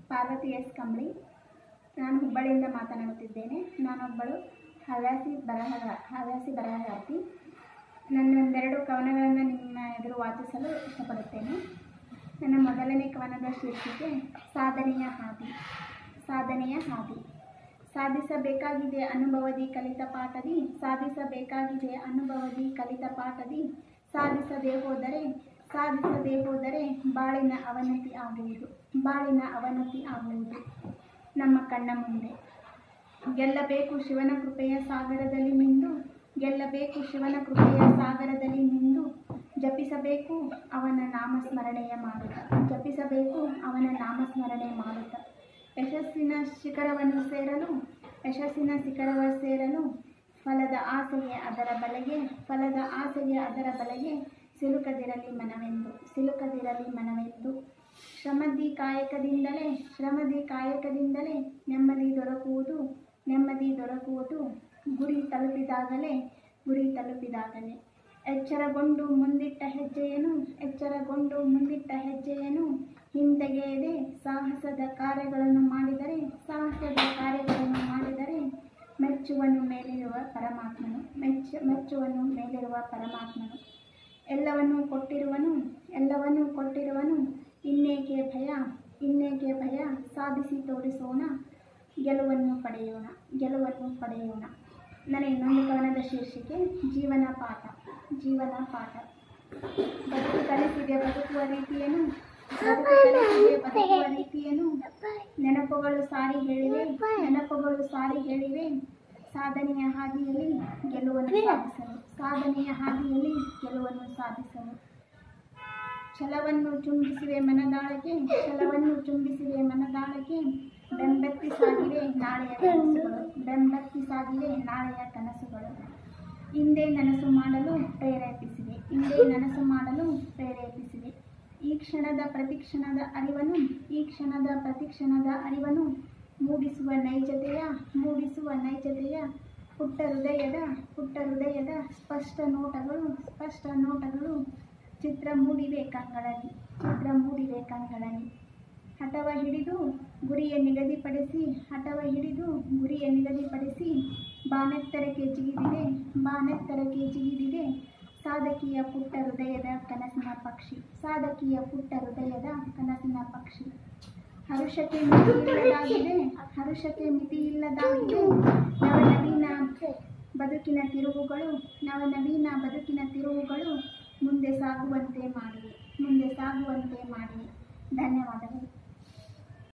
Parvati S ಕಂಬಳಿ ನಾನು ಹುಬ್ಬಳ್ಳಿಯಿಂದ ಮಾತನಾಡುತ್ತಿದ್ದೇನೆ ನಾನೊಬ್ಬಳು ಹವ್ಯಾಸಿ ಬರಹಗಾರ ಹವ್ಯಾಸಿ ಬರಹಗಾರ್ತಿ ನನ್ನ ಒಂದೆರಡು ಕವನಗಳನ್ನು ನಿಮ್ಮ ಎದುರು ವಾಚಿಸಲು ಇಷ್ಟಪಡುತ್ತೇನೆ ನನ್ನ ಮೊದಲನೇ ಕವನದ ಶೀರ್ಷಿಕೆ ಸಾಧನೆಯ ಹಾದಿ ಸಾಧನೆಯ ಹಾದಿ ಸಾಧಿಸಬೇಕಾಗಿದೆ ಅನುಭವದಿ ಕಲಿತ ಪಾಠದಿ ಸಾಧಿಸಬೇಕಾಗಿದೆ ಅನುಭವದಿ ಕಲಿತ ಪಾಠದಿ ಸಾಧಿಸದೆ ಹೋದರೆ ಸಾಧಿಸದೆ ಹೋದರೆ ಬಾಳಿನ ಅವನತಿ ಆಗುವುದು ಬಾಳಿನ ಅವನತಿ ಆಗುವುದು ನಮ್ಮ ಕಣ್ಣ ಮುಂದೆ ಗೆಲ್ಲಬೇಕು ಶಿವನ ಕೃಪೆಯ ಸಾಗರದಲ್ಲಿ ಮಿಂದು ಗೆಲ್ಲಬೇಕು ಶಿವನ ಕೃಪೆಯ ಸಾಗರದಲ್ಲಿ ಮಿಂದು ಜಪಿಸಬೇಕು ಅವನ ನಾಮಸ್ಮರಣೆಯ ಮಾಡುತ್ತ ಜಪಿಸಬೇಕು ಅವನ ನಾಮಸ್ಮರಣೆ ಮಾಡುತ್ತ ಯಶಸ್ಸಿನ ಶಿಖರವನ್ನು ಸೇರಲು ಯಶಸ್ಸಿನ ಶಿಖರವ ಸೇರಲು ಫಲದ ಆಸೆಗೆ ಅದರ ಬಲೆಗೆ ಫಲದ ಆಸೆಗೆ ಅದರ ಬಲೆಗೆ ಸಿಲುಕದಿರಲಿ ಮನವೆಂದು ಸಿಲುಕದಿರಲಿ ಮನವೆಂದು ಶ್ರಮದಿ ಕಾಯಕದಿಂದಲೇ ಶ್ರಮದಿ ಕಾಯಕದಿಂದಲೇ ನೆಮ್ಮದಿ ದೊರಕುವುದು ನೆಮ್ಮದಿ ದೊರಕುವುದು ಗುರಿ ತಲುಪಿದಾಗಲೇ ಗುರಿ ತಲುಪಿದಾಗಲೇ ಎಚ್ಚರಗೊಂಡು ಮುಂದಿಟ್ಟ ಹೆಜ್ಜೆಯನ್ನು ಎಚ್ಚರಗೊಂಡು ಮುಂದಿಟ್ಟ ಹೆಜ್ಜೆಯನ್ನು ಹಿಂತೆಗೆಯದೆ ಸಾಹಸದ ಕಾರ್ಯಗಳನ್ನು ಮಾಡಿದರೆ ಸಾಹಸದ ಕಾರ್ಯಗಳನ್ನು ಮಾಡಿದರೆ ಮೆಚ್ಚುವನು ಮೇಲಿರುವ ಪರಮಾತ್ಮನು ಮೆಚ್ಚ ಮೆಚ್ಚುವನು ಮೇಲಿರುವ ಪರಮಾತ್ಮನು ಎಲ್ಲವನ್ನೂ ಕೊಟ್ಟಿರುವನು ಎಲ್ಲವನ್ನೂ ಕೊಟ್ಟಿರುವನು ಇನ್ನೇಕೆ ಭಯ ಇನ್ನೇಕೆ ಭಯ ಸಾಧಿಸಿ ತೋರಿಸೋಣ ಗೆಲುವನ್ನು ಪಡೆಯೋಣ ಗೆಲುವನ್ನು ಪಡೆಯೋಣ ನನ್ನ ಇನ್ನೊಂದು ಕವನದ ಶೀರ್ಷಿಕೆ ಜೀವನ ಪಾಠ ಜೀವನ ಪಾಠ ಬದುಕು ಕಲಿಸಿದೆ ಬದುಕುವ ರೀತಿಯನ್ನು ಬದುಕು ಕಲಿಸಿದೆ ಬದುಕುವ ರೀತಿಯನ್ನು ನೆನಪುಗಳು ಸಾರಿ ಹೇಳಿವೆ ನೆನಪುಗಳು ಸಾರಿ ಹೇಳಿವೆ ಸಾಧನೆಯ ಹಾದಿಯಲ್ಲಿ ಗೆಲುವನ್ನು ಸಾಧಿಸಲು ಸಾಧನೆಯ ಹಾದಿಯಲ್ಲಿ ಗೆಲುವನ್ನು ಸಾಧಿಸಲು ಛಲವನ್ನು ಚುಂಬಿಸಿವೆ ಮನದಾಳಕ್ಕೆ ಛಲವನ್ನು ಚುಂಬಿಸಿವೆ ಮನದಾಳಕ್ಕೆ ಬೆಂಬೆತ್ತಿ ಸಾಗಿವೆ ನಾಳೆಯ ಕನಸುಗಳು ಬೆಂಬೆತ್ತಿ ಸಾಗಿವೆ ನಾಳೆಯ ಕನಸುಗಳು ಹಿಂದೆ ನನಸು ಮಾಡಲು ಪ್ರೇರೇಪಿಸಿದೆ ಹಿಂದೆ ನನಸು ಮಾಡಲು ಪ್ರೇರೇಪಿಸಿದೆ ಈ ಕ್ಷಣದ ಪ್ರತಿಕ್ಷಣದ ಅರಿವನ್ನು ಈ ಕ್ಷಣದ ಪ್ರತಿಕ್ಷಣದ ಅರಿವನ್ನು ಮೂಡಿಸುವ ನೈಜತೆಯ ಮೂಡಿಸುವ ನೈಜತೆಯ ಪುಟ್ಟ ಹೃದಯದ ಪುಟ್ಟ ಹೃದಯದ ಸ್ಪಷ್ಟ ನೋಟಗಳು ಸ್ಪಷ್ಟ ನೋಟಗಳು ಚಿತ್ರ ಮೂಡಿವೆ ಕಂಗಳಲ್ಲಿ ಚಿತ್ರ ಮೂಡಿವೆ ಕಂಗಳಲ್ಲಿ ಹಠವ ಹಿಡಿದು ಗುರಿಯ ನಿಗದಿಪಡಿಸಿ ಹಠವ ಹಿಡಿದು ಗುರಿಯ ನಿಗದಿಪಡಿಸಿ ಬಾನೆತ್ತರಕ್ಕೆ ಜಿಗಿದಿದೆ ಬಾನೆತ್ತರಕ್ಕೆ ಜಿಗಿದಿದೆ ಸಾಧಕಿಯ ಪುಟ್ಟ ಹೃದಯದ ಕನಸಿನ ಪಕ್ಷಿ ಸಾಧಕಿಯ ಪುಟ್ಟ ಹೃದಯದ ಕನಸಿನ ಪಕ್ಷಿ ಹರುಷಕ್ಕೆ ಮಿತಿ ಇಲ್ಲದಾಗಿದೆ ಹರುಷಕ್ಕೆ ಮಿತಿ ಇಲ್ಲದಾಗಿದೆ ನವನವೀನ ಬದುಕಿನ ತಿರುವುಗಳು ನವನವೀನ ಬದುಕಿನ ತಿರುವುಗಳು ಮುಂದೆ ಸಾಗುವಂತೆ ಮಾಡಿವೆ ಮುಂದೆ ಸಾಗುವಂತೆ ಮಾಡಿವೆ ಧನ್ಯವಾದಗಳು